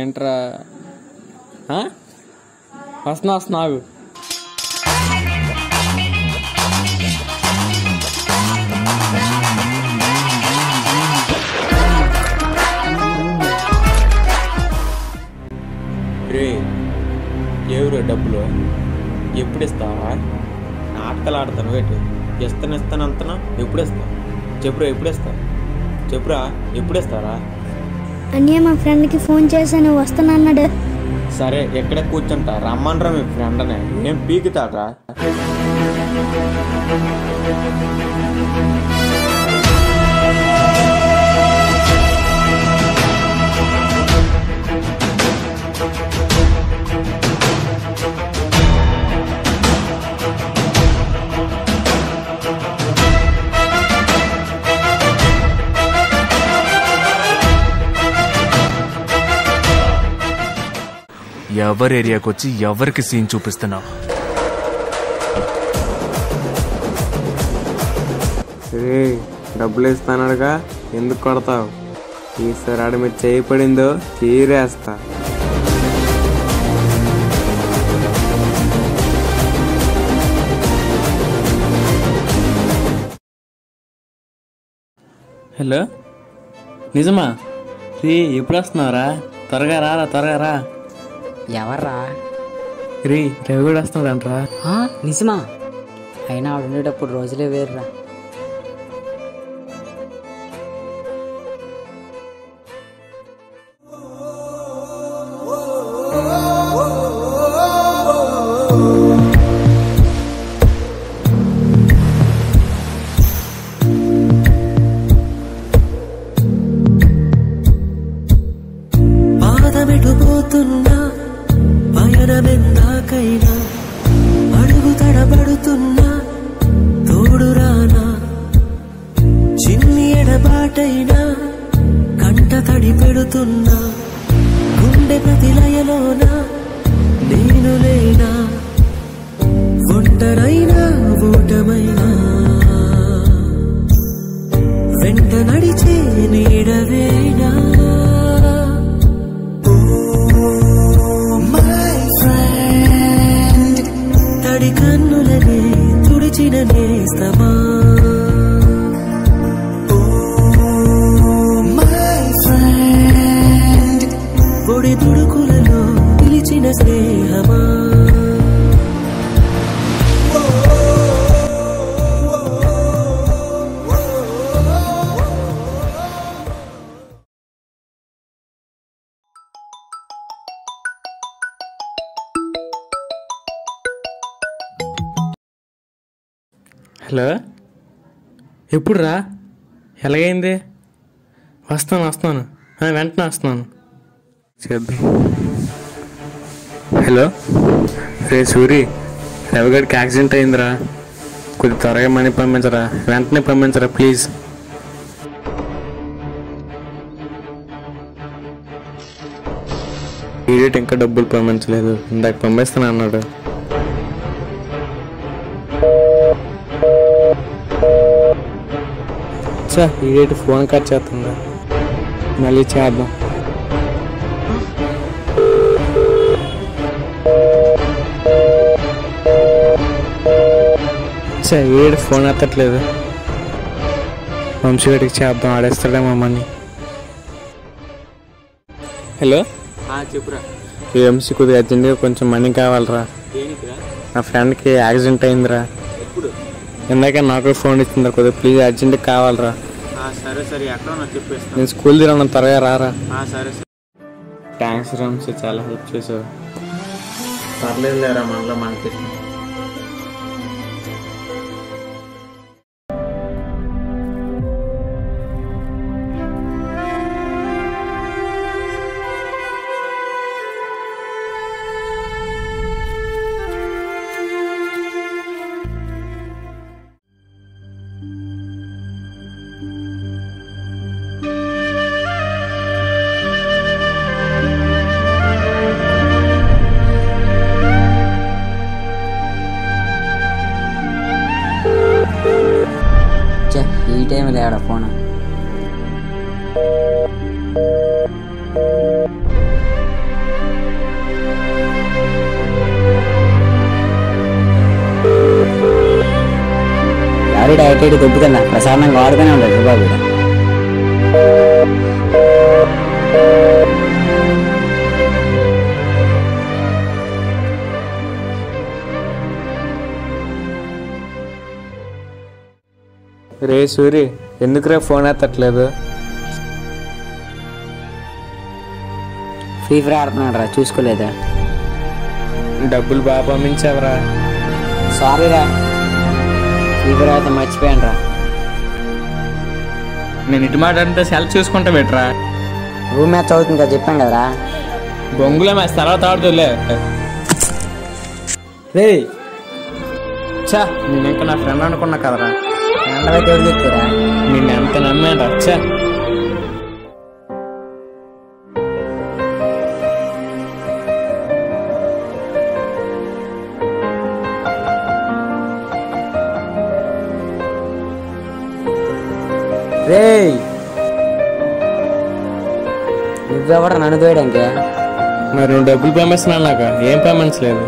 ఏంట్రా ఆ? వస్తున్నా వస్తున్నా ఆగు రే ఎవరు డబ్బులు ఎప్పుడు ఇస్తావా నాటకాలు ఆడతాను వేటి ఇస్తాను ఇస్తాను అంతనా ఎప్పుడు ఇస్తా చెప్పురా ఎప్పుడు ఇస్తా చెప్పురా ఎప్పుడు ఇస్తారా అన్నయ్య మా ఫ్రెండ్కి ఫోన్ చేశాను వస్తానన్నాడు సరే ఎక్కడ కూర్చుంటా రమ్మనరా మీ ఫ్రెండ్నే ఏం పీకుతాడ్రా ఎవరి ఏరియాకి వచ్చి ఎవరికి సీన్ చూపిస్తున్నావు రే డబ్బులు ఇస్తానడుగా ఎందుకు కొడతావు ఈసారి ఆడ మీద చేయి పడిందో చీరేస్తా హలో నిజమా రే ఎప్పుడు వస్తున్నావురా త్వరగా రారా త్వరగా రా ఎవర్రా రే రవి కూడా వస్తున్నాడంట్రా ఆ, నిజమా అయినా ఆడు ఉండేటప్పుడు రోజులే వేరురా పాదమెటు పోతున్నా పయనమెందాకైనా అడుగు తడబడుతున్నా తోడురానా చిన్ని ఎడబాటైనా కంట తడి పెడుతున్నా గుండె ప్రతిలయలోన నేను లేనా ఒంటరైనా ఓటమైనా వెంట నడిచే నీడవేనా my friend తడి కన్నులనే తుడిచిన నేస్తమా my friend పొడి తుడుకులలో పిలిచిన స్నేహమా హలో ఎప్పుడు రా ఎలాగైంది వస్తాను వస్తాను ఆ, వెంటనే వస్తున్నాను చేద్దాం హలో రే సూరి రవిగడికి యాక్సిడెంట్ అయిందిరా కొద్ది త్వరగా మనీ పంపించరా వెంటనే పంపించరా ప్లీజ్ ఈడేట్ ఇంకా డబ్బులు పంపించలేదు ఇందాక పంపిస్తాను అన్నాడు చా ఈడేటి ఫోన్ కట్ చేస్తుందా మళ్ళీ చేద్దాం చా వీడు ఫోన్ ఎత్తట్లేదు వంశీగడికి చేద్దాం ఆడేస్తాడేమో మనీ హలో చెప్పురా ఈ వంశీ కొద్దిగా అర్జెంట్గా కొంచెం మనీ కావాలరా నా ఫ్రెండ్కి యాక్సిడెంట్ అయిందిరా ఇందాక నాకు ఫోన్ ఇచ్చిందిరా కొద్దిగా ప్లీజ్ అర్జెంట్గా కావాలరా సరే సరే ఎక్కడ ఉన్నా చెప్పేస్తా నేను స్కూల్ తిరగను త్వరగా రారా సరే సరే థ్యాంక్స్ రమ్స్ చాలా హెల్ప్ చేసావు పర్లేదు లేరా మనలో మనకి చే ఈ టైం లేడా ఫోన్ సారీ డైరెక్ట్ దొబ్బుతుందా ప్రశాంతంగా వాడుతూనే ఉంటాడు బాబు ఈడ. రే సూరి ఎందుకురా ఫోన్ ఎత్తట్లేదు ఫ్రీ ఫైర్ ఆడుతున్నాడు రా చూసుకోలేదా డబ్బులు బాగా పంపించావరా సారీ రా ఫ్రీ ఫైర్ అయితే మర్చిపోయాను రా నేను ఇటు మాట్లాడితే సెల్ చూసుకుంటా పెట్టరా రూమ్ మ్యాచ్ అవుతుంది కదా చెప్పాను కదరా బొంగులో మ్యాచ్ తర్వాత ఆడుతులే రే చా నేను ఇంకా నా ఫ్రెండ్ అనుకున్నా కదరా ఎండవైతే ఎవరు చెప్తారా నిన్ను ఎంత నమ్మాను చా రే నువ్వెవడ నన్ను దోయడానికి మరి నువ్వు డబ్బులు పంపిస్తున్నాను నాకు ఏం పేమెంట్స్ లేదు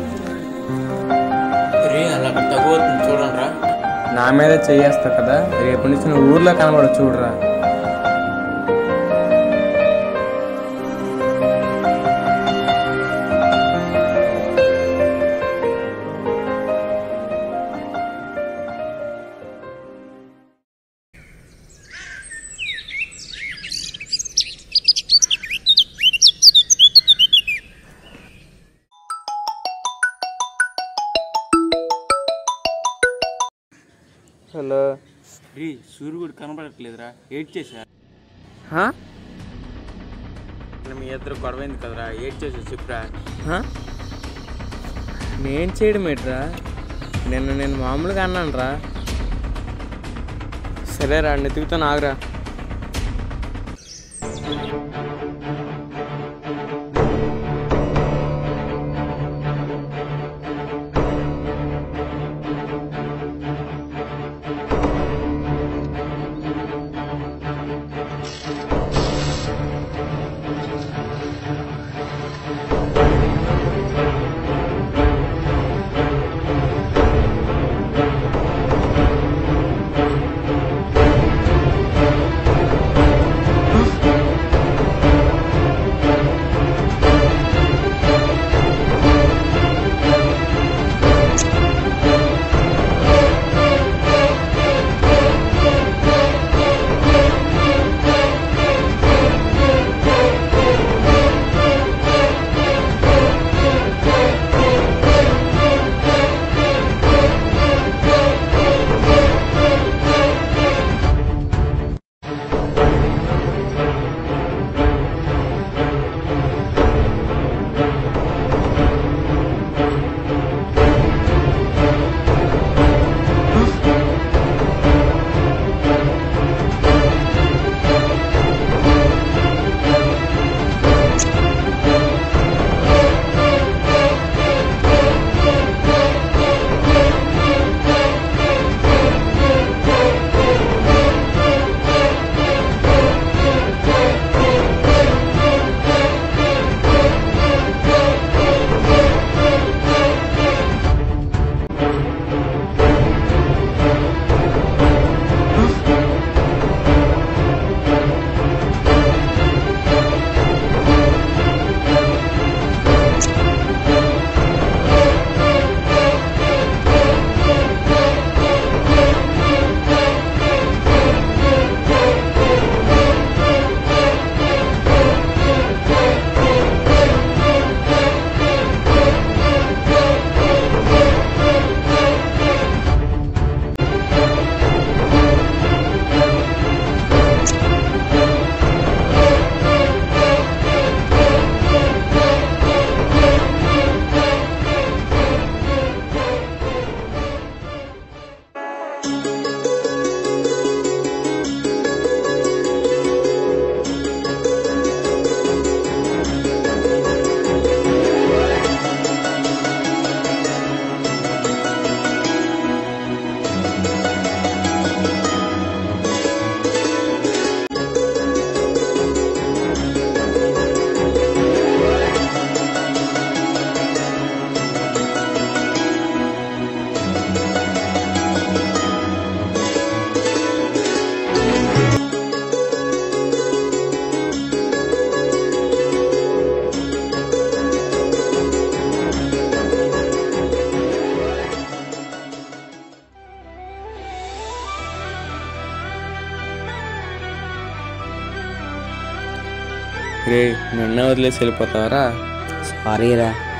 చూడండిరా నా మీద చెయ్యేస్తావు కదా రేపు నుంచి నువ్వు ఊర్లో కనబడు చూడరా హలో రీ సూర్యుడు కనబడట్లేదురా ఏడ్ చేశా మీ ఇద్దరు గొడవైంది కదరా ఏడ్ చేసా చెప్పురా నేను చేయడం ఏంట్రా నిన్న నేను మామూలుగా అన్నాను రా సరేరా నెతుకుతో ఆగురా రే నిన్న వదిలేసి వెళ్ళిపోతావరా సారీ రా